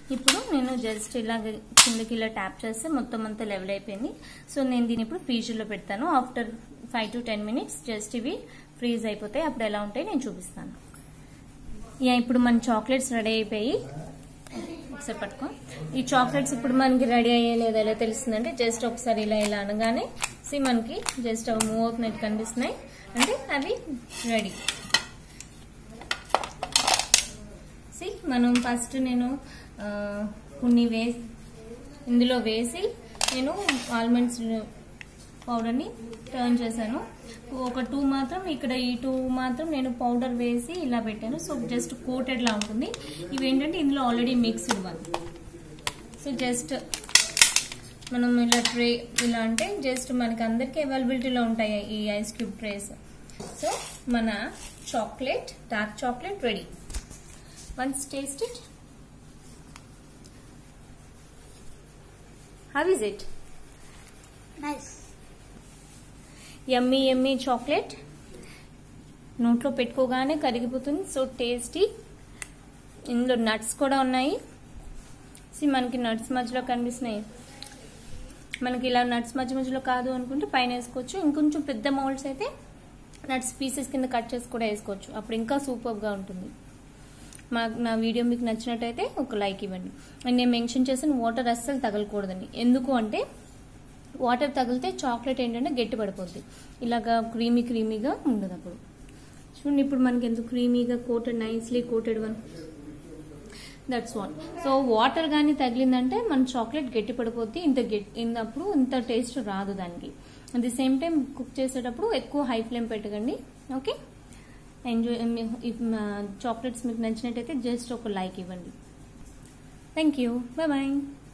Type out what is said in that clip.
ఇప్పుడు నేను జస్ట్ ఇలాగ కిందకి ఇలా ట్యాప్ చేస్తే మొత్తం అంతా లెవెల్ అయిపోయింది సో నేను దీన్ని ఇప్పుడు ఫ్రీజర్లో పెడతాను after five to ten minutes just ఇవి ఫ్రీజ్ అయిపోతాయి అప్పుడు ఎలా ఉంటాయి నేను చూపిస్తాను యా ఇప్పుడు మన చాక్లెట్స్ రెడీ అయిపోయి ఒకసారి పట్టుకో ఈ చాక్లెట్స్ ఇప్పుడు మనకి రెడీ అయ్యే లేదా ఎలా తెలుస్తుందంటే జస్ట్ ఒకసారి ఇలా ఇలా అనగానే సి మనకి జస్ట్ అవి మూవ్ అవుతున్నట్టు కనిపిస్తున్నాయి అంటే అవి రెడీ సి మనం ఫస్ట్ నేను ఆ, కొన్ని వేసి ఇందులో వేసి నేను ఆల్మండ్స్ పౌడర్ని టర్న్ చేశాను ఒక టూ మాత్రం ఇక్కడ ఈ టూ మాత్రం నేను పౌడర్ వేసి ఇలా పెట్టాను సో జస్ట్ కోటెడ్ లా ఉంటుంది ఇవి ఏంటంటే ఇందులో already mixed one so just మనం ఇలా ట్రే ఇలా అంటే జస్ట్ మనకి అందరికీ అవైలబిలిటీలో ఉంటాయి ఈ ఐస్ క్యూబ్ ట్రేస్ సో మన chocolate dark chocolate ready once taste it how is it nice yummy yummy chocolate నోట్లో పెట్టుకోగానే కరిగిపోతుంది సో టేస్టీ ఇందులో నట్స్ కూడా ఉన్నాయి సి మనకి నట్స్ మధ్యలో కనిపిస్తున్నాయి మనకి ఇలా నట్స్ మధ్య మధ్యలో కాదు అనుకుంటే పైన వేసుకోవచ్చు ఇంకొంచెం పెద్ద మౌల్డ్స్ అయితే నట్స్ పీసెస్ కింద కట్ చేసి కూడా వేసుకోవచ్చు అప్పుడు ఇంకా సూపర్గా ఉంటుంది మా నా వీడియో మీకు నచ్చినట్టయితే ఒక లైక్ ఇవ్వండి అండ్ నేను మెన్షన్ చేసిన వాటర్ అస్సలు తగలకూడదండి ఎందుకు అంటే వాటర్ తగిలితే చాక్లెట్ ఏంటంటే గట్టి పడిపోద్ది ఇలాగా క్రీమీ క్రీమీగా ఉండదు అప్పుడు చూడండి ఇప్పుడు మనకి ఎంత క్రీమీగా coated nicely coated one that's what so water కానీ తగిలిందంటే మన చాక్లెట్ గట్టి పడిపోద్ది ఇంత గట్టి అప్పుడు ఇంత టేస్ట్ రాదు దానికి at the same time cook చేసేటప్పుడు ఎక్కువ హై ఫ్లేమ్ పెట్టకండి ఓకే ఎంజాయ్ ఇఫ్ చాక్లెట్స్ మీకు నచ్చినట్టయితే జస్ట్ ఒక లైక్ ఇవ్వండి థ్యాంక్ యూ బాయ్ బాయ్